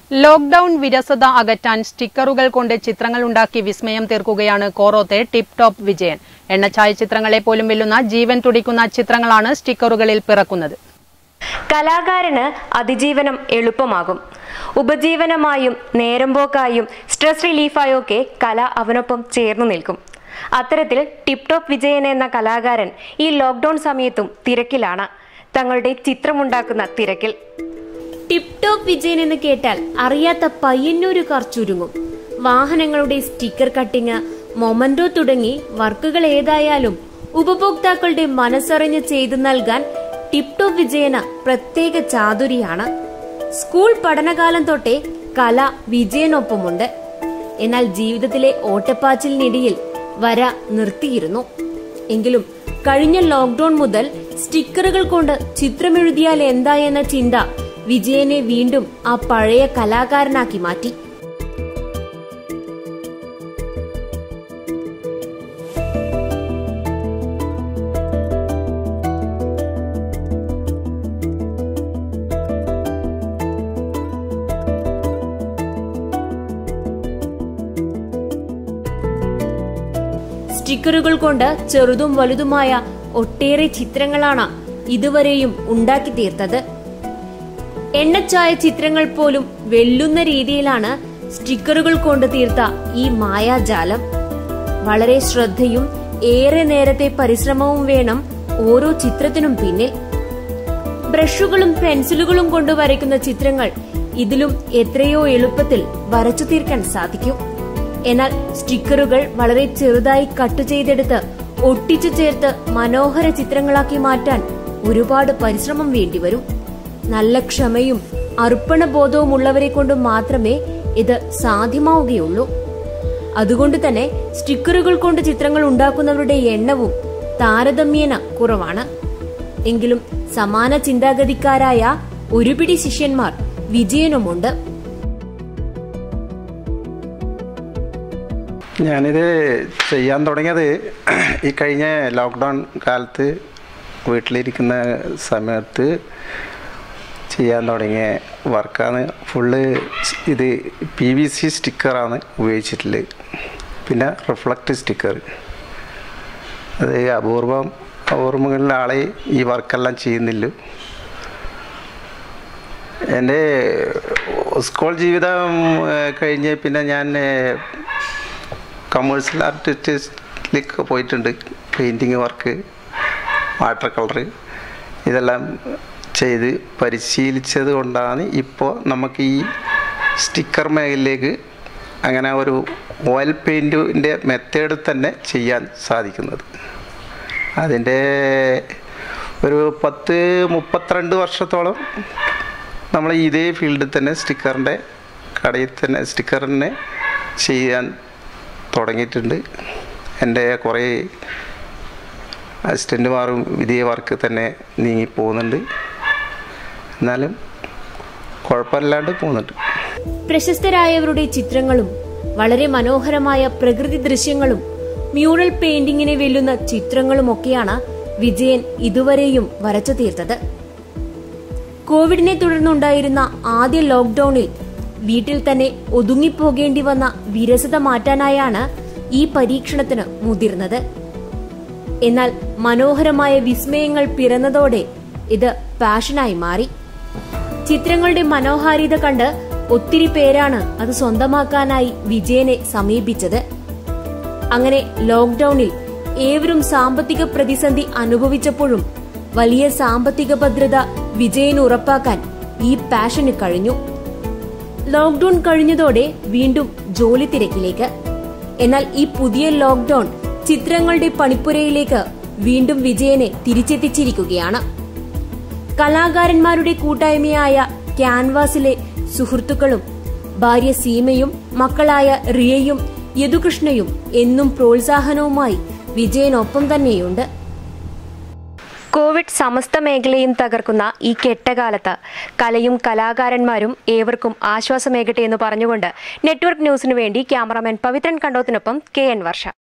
lockdown വിരസത അകറ്റാൻ സ്റ്റിക്കറുകൾ കൊണ്ട് ചിത്രങ്ങൾ ഉണ്ടാക്കി വിസ്മയം തീർക്കുകയാണ് കോറോത്തെ ടിപ് ടോപ്പ് വിജയൻ എണ്ണച്ചായ ചിത്രങ്ങളെ പോലും വെല്ലുന്ന ജീവൻ തുടിക്കുന്ന ചിത്രങ്ങളാണ് സ്റ്റിക്കറുകളിൽ പിറക്കുന്നത് കലാകാരന് അതിജീവനം എളുപ്പമാകും ഉപജീവനമായും നേരമ്പോക്കായും സ്ട്രെസ് റിലീഫായൊക്കെ കല അവനൊപ്പം ചേർന്നു നിൽക്കും അത്തരത്തിൽ ടിപ് ടോപ്പ് വിജയൻ എന്ന കലാകാരൻ ഈ ലോക്ക്ഡൌൺ സമയത്തും തിരക്കിലാണ് തങ്ങളുടെ ചിത്രമുണ്ടാക്കുന്ന തിരക്കിൽ ടിപ് ടോപ്പ് വിജയൻ എന്ന് കേട്ടാൽ അറിയാത്ത പയ്യന്നൂരുകാർ ചുരുങ്ങും വാഹനങ്ങളുടെ സ്റ്റിക്കർ കട്ടിങ് മൊമന്റോ തുടങ്ങി വർക്കുകൾ ഏതായാലും ഉപഭോക്താക്കളുടെ മനസ്സറിഞ്ഞ് ചെയ്തു നൽകാൻ ടിപ് ടോപ്പ് വിജയന് പ്രത്യേക ചാതുരിയാണ് സ്കൂൾ പഠനകാലം തൊട്ടേ കല വിജയനൊപ്പമുണ്ട് എന്നാൽ ജീവിതത്തിലെ ഓട്ടപ്പാച്ചിലിനിടയിൽ വര നിർത്തിയിരുന്നു എങ്കിലും കഴിഞ്ഞ ലോക്ക്ഡൌൺ മുതൽ സ്റ്റിക്കറുകൾ കൊണ്ട് ചിത്രമെഴുതിയാൽ എന്താ എന്ന ചിന്ത വിജയനെ വീണ്ടും ആ പഴയ കലാകാരനാക്കി മാറ്റി സ്റ്റിക്കറുകൾ കൊണ്ട് ചെറുതും വലുതുമായ ഒട്ടേറെ ചിത്രങ്ങളാണ് ഇതുവരെയും ഉണ്ടാക്കി തീർത്തത് എണ്ണച്ചായ ചിത്രങ്ങൾ പോലും വെല്ലുന്ന രീതിയിലാണ് സ്റ്റിക്കറുകൾ കൊണ്ട് തീർത്ത ഈ മായാജാലം വളരെ ശ്രദ്ധയും ഏറെ നേരത്തെ പരിശ്രമവും വേണം ഓരോ ചിത്രത്തിനും പിന്നിൽ ബ്രഷുകളും പെൻസിലുകളും കൊണ്ട് വരയ്ക്കുന്ന ചിത്രങ്ങൾ ഇതിലും എത്രയോ എളുപ്പത്തിൽ വരച്ചു തീർക്കാൻ സാധിക്കും എന്നാൽ സ്റ്റിക്കറുകൾ വളരെ ചെറുതായി കട്ട് ചെയ്തെടുത്ത് ഒട്ടിച്ചു ചേർത്ത് മനോഹര ചിത്രങ്ങളാക്കി മാറ്റാൻ ഒരുപാട് പരിശ്രമം വേണ്ടിവരും നല്ല ക്ഷമയും അർപ്പണബോധവും ഉള്ളവരെ കൊണ്ട് മാത്രമേ ഇത് സാധ്യമാവുകയുള്ളൂ അതുകൊണ്ട് തന്നെ സ്റ്റിക്കറുകൾ കൊണ്ട് ചിത്രങ്ങൾ ഉണ്ടാക്കുന്നവരുടെ എണ്ണവും താരതമ്യേന കുറവാണ് എങ്കിലും സമാന ചിന്താഗതിക്കാരായ ഒരുപിടി ശിഷ്യന്മാർ വിജയനുമുണ്ട് ഞാനിത് ചെയ്യാൻ തുടങ്ങിയത് ഈ കഴിഞ്ഞ ലോക്ക്ഡൗൺ കാലത്ത് വീട്ടിലിരിക്കുന്ന സമയത്ത് ചെയ്യാൻ തുടങ്ങിയ വർക്കാണ് ഫുള്ള് ഇത് പി വി സി സ്റ്റിക്കറാണ് ഉപയോഗിച്ചിട്ടുള്ളത് പിന്നെ റിഫ്ലക്റ്റ് സ്റ്റിക്കർ അത് അപൂർവം അപൂർവങ്ങളിലെ ആളെ ഈ വർക്കെല്ലാം ചെയ്യുന്നില്ല എൻ്റെ സ്കൂൾ ജീവിതം ഏഹ്, കഴിഞ്ഞ് പിന്നെ ഞാൻ കമേഴ്സ്യൽ ആർട്ടിസ്റ്റിലേക്ക് പോയിട്ടുണ്ട് പെയിൻറ്റിങ് വർക്ക് വാട്ടർ കളറ് ഇതെല്ലാം ചെയ്ത് പരിശീലിച്ചത് കൊണ്ടാണ് ഇപ്പോൾ നമുക്ക് ഈ സ്റ്റിക്കർ മേഖലയിലേക്ക് അങ്ങനെ ഒരു ഓയിൽ പെയിൻറ്റിൻ്റെ മെത്തേഡ് തന്നെ ചെയ്യാൻ സാധിക്കുന്നത് അതിൻ്റെ ഒരു പത്ത് മുപ്പത്തിരണ്ട് വർഷത്തോളം നമ്മൾ ഇതേ ഫീൽഡിൽ തന്നെ സ്റ്റിക്കറിൻ്റെ കടയിൽ തന്നെ സ്റ്റിക്കറിനെ ചെയ്യാൻ തുടങ്ങിയിട്ടുണ്ട് എൻ്റെ കുറേ അസിസ്റ്റൻറ്റുമാരും ഇതേ വർക്ക് തന്നെ നീങ്ങി പോകുന്നുണ്ട് എന്നാലും കുഴപ്പമില്ലാണ്ട് പോകുന്നുണ്ട് പ്രശസ്തരായവരുടെ ചിത്രങ്ങളും വളരെ മനോഹരമായ പ്രകൃതി ദൃശ്യങ്ങളും മ്യൂറൽ പെയിന്റിങ്ങിനെ വെല്ലുന്ന ചിത്രങ്ങളുമൊക്കെയാണ് വിജയൻ ഇതുവരെയും വരച്ചു തീർത്തത് കോവിഡിനെ തുടർന്നുണ്ടായിരുന്ന ആദ്യ ലോക്ക്ഡൌണിൽ വീട്ടിൽ തന്നെ ഒതുങ്ങിപ്പോകേണ്ടി വന്ന വിരസത മാറ്റാനായാണ് ഈ പരീക്ഷണത്തിന് മുതിർന്നത് എന്നാൽ മനോഹരമായ വിസ്മയങ്ങൾ പിറന്നതോടെ ഇത് പാഷനായി മാറി ചിത്രങ്ങളുടെ മനോഹാരിത കണ്ട് ഒത്തിരി പേരാണ് അത് സ്വന്തമാക്കാനായി വിജയനെ സമീപിച്ചത് അങ്ങനെ ലോക്ക്ഡൌണിൽ ഏവരും സാമ്പത്തിക പ്രതിസന്ധി അനുഭവിച്ചപ്പോഴും വലിയ സാമ്പത്തിക ഭദ്രത വിജയന് ഉറപ്പാക്കാൻ ഈ പാഷന് കഴിഞ്ഞു ലോക്ക്ഡൌൺ കഴിഞ്ഞതോടെ വീണ്ടും ജോലി തിരക്കിലേക്ക് എന്നാൽ ഈ പുതിയ ലോക്ക്ഡൌൺ ചിത്രങ്ങളുടെ പണിപ്പുരയിലേക്ക് വീണ്ടും വിജയനെ തിരിച്ചെത്തിച്ചിരിക്കുകയാണ് കലാകാരന്മാരുടെ കൂട്ടായ്മയായ ക്യാൻവാസിലെ സുഹൃത്തുക്കളും ഭാര്യ സീമയും മക്കളായ റിയയും യദുകൃഷ്ണയും എന്നും പ്രോത്സാഹനവുമായി വിജയനൊപ്പം തന്നെയുണ്ട് കോവിഡ് സമസ്ത മേഖലയും തകർക്കുന്ന ഈ കെട്ടകാലത്ത് കലയും കലാകാരന്മാരും ഏവർക്കും ആശ്വാസമേകട്ടെ എന്ന് പറഞ്ഞുകൊണ്ട് നെറ്റ്വർക്ക് ന്യൂസിനു വേണ്ടി ക്യാമറാമാൻ പവിത്രൻ കണ്ടോത്തിനൊപ്പം കെ എൻ വർഷ